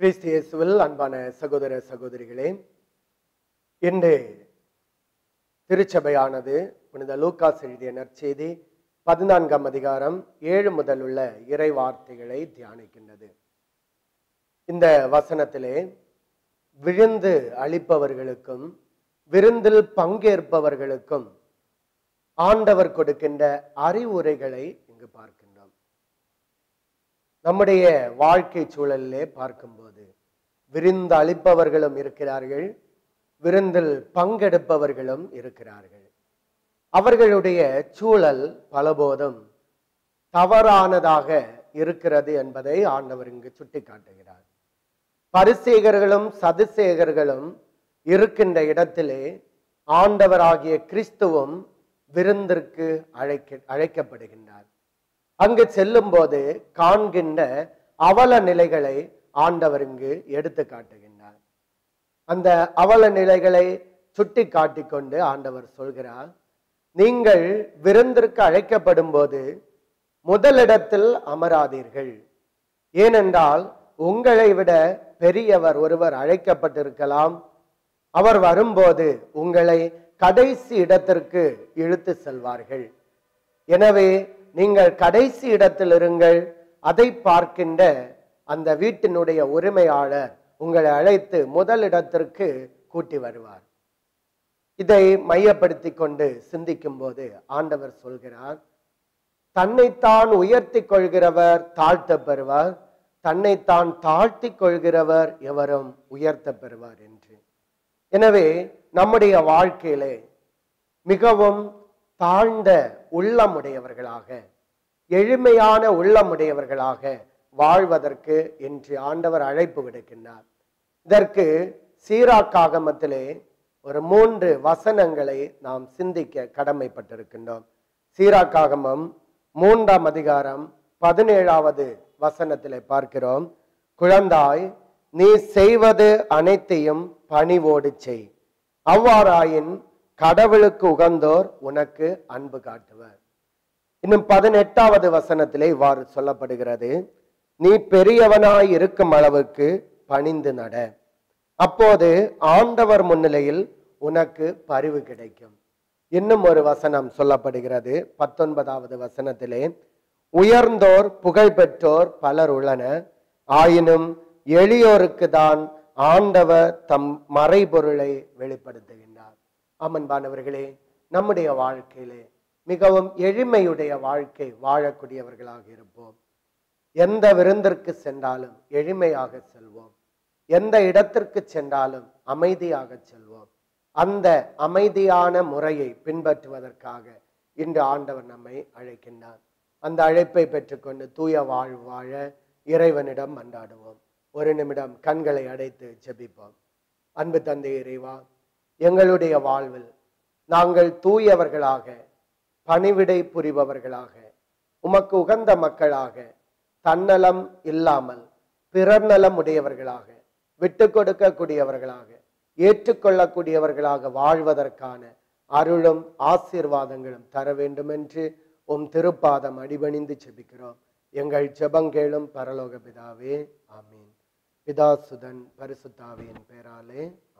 கிறிஸ்து இயேசுவில் அன்பான சகோதர சகோதரிகளே இன்று திருச்சபையானது புனித லூக்காஸ் எழுதிய நற்செய்தி பதினான்காம் அதிகாரம் ஏழு முதல் உள்ள இறை வார்த்தைகளை தியானிக்கின்றது இந்த வசனத்திலே விழுந்து அளிப்பவர்களுக்கும் விருந்தில் பங்கேற்பவர்களுக்கும் ஆண்டவர் கொடுக்கின்ற அறிவுரைகளை இங்கு பார்க்கின்றோம் நம்முடைய வாழ்க்கை சூழலிலே பார்க்கும்போது விருந்து அளிப்பவர்களும் இருக்கிறார்கள் விருந்தில் பங்கெடுப்பவர்களும் இருக்கிறார்கள் அவர்களுடைய சூழல் பலபோதும் தவறானதாக இருக்கிறது என்பதை ஆண்டவர் இங்கு சுட்டிக்காட்டுகிறார் பரிசேகர்களும் சதுசேகர்களும் இருக்கின்ற இடத்திலே ஆண்டவராகிய கிறிஸ்துவும் விருந்திற்கு அழைக்க அழைக்கப்படுகின்றார் அங்கு செல்லும் போது காண்கின்ற அவல நிலைகளை ஆண்டவர் இங்கு எடுத்து காட்டுகின்றார் அந்த அவல நிலைகளை சுட்டி காட்டிக்கொண்டு ஆண்டவர் சொல்கிறார் நீங்கள் விருந்திற்கு அழைக்கப்படும் போது முதலிடத்தில் அமராதீர்கள் ஏனென்றால் உங்களை விட பெரியவர் ஒருவர் அழைக்கப்பட்டிருக்கலாம் அவர் வரும்போது உங்களை கடைசி இடத்திற்கு இழுத்து செல்வார்கள் எனவே நீங்கள் கடைசி இடத்தில் இருங்கள் அதை பார்க்கின்ற அந்த வீட்டினுடைய உரிமையாளர் உங்களை அழைத்து முதல் இடத்திற்கு கூட்டி வருவார் இதை மையப்படுத்தி கொண்டு சிந்திக்கும் போது ஆண்டவர் சொல்கிறார் தன்னைத்தான் உயர்த்தி கொள்கிறவர் தாழ்த்த பெறுவார் தன்னைத்தான் தாழ்த்தி கொள்கிறவர் எவரும் உயர்த்த பெறுவார் என்று எனவே நம்முடைய வாழ்க்கையிலே மிகவும் தாழ்ந்த உள்ளமுடையவர்களாக எளிமையான உள்ளமுடையவர்களாக வாழ்வதற்கு இன்று ஆண்டவர் அழைப்பு விடுக்கின்றார் இதற்கு சீராக்காகமத்திலே ஒரு மூன்று வசனங்களை நாம் சிந்திக்க கடமைப்பட்டிருக்கின்றோம் சீராக்காகமம் மூன்றாம் அதிகாரம் பதினேழாவது வசனத்திலே பார்க்கிறோம் குழந்தாய் நீ செய்வது அனைத்தையும் பணிவோடு செய் அவ்வாறாயின் கடவுளுக்கு உகந்தோர் உனக்கு அன்பு காட்டுவர் இன்னும் பதினெட்டாவது வசனத்திலே இவ்வாறு சொல்லப்படுகிறது நீ பெரியவனாய் இருக்கும் அளவுக்கு பணிந்து நட அப்போது ஆண்டவர் முன்னிலையில் உனக்கு பரிவு கிடைக்கும் இன்னும் ஒரு வசனம் சொல்லப்படுகிறது பத்தொன்பதாவது வசனத்திலே உயர்ந்தோர் புகழ் பெற்றோர் பலர் உள்ளன ஆயினும் எளியோருக்கு தான் ஆண்டவர் தம் மறைபொருளை வெளிப்படுத்துகின்றார் அமன்பானவர்களே நம்முடைய வாழ்க்கையிலே மிகவும் எளிமையுடைய வாழ்க்கை வாழக்கூடியவர்களாக இருப்போம் எந்த விருந்திற்கு சென்றாலும் எளிமையாக செல்வோம் எந்த இடத்திற்கு சென்றாலும் அமைதியாக செல்வோம் அந்த அமைதியான முறையை பின்பற்றுவதற்காக இன்று ஆண்டவர் நம்மை அழைக்கின்றார் அந்த அழைப்பை பெற்றுக்கொண்டு தூய வாழ் வாழ இறைவனிடம் மன்றாடுவோம் ஒரு நிமிடம் கண்களை அடைத்து ஜெபிப்போம் அன்பு தந்தை இறைவா எங்களுடைய வாழ்வில் நாங்கள் தூயவர்களாக பணிவிடை புரிபவர்களாக உமக்கு உகந்த மக்களாக தன்னலம் இல்லாமல் பிறர் நலம் உடையவர்களாக விட்டு கொடுக்கக்கூடியவர்களாக ஏற்றுக்கொள்ளக்கூடியவர்களாக வாழ்வதற்கான அருளும் ஆசீர்வாதங்களும் தர வேண்டும் என்று உம் திருப்பாதம் அடிபணிந்து செபிக்கிறோம் எங்கள் ஜெபங்கேளும் பரலோக பிதாவே ஆமீன் பிதா சுதன் பரிசுத்தாவியின் பேராலே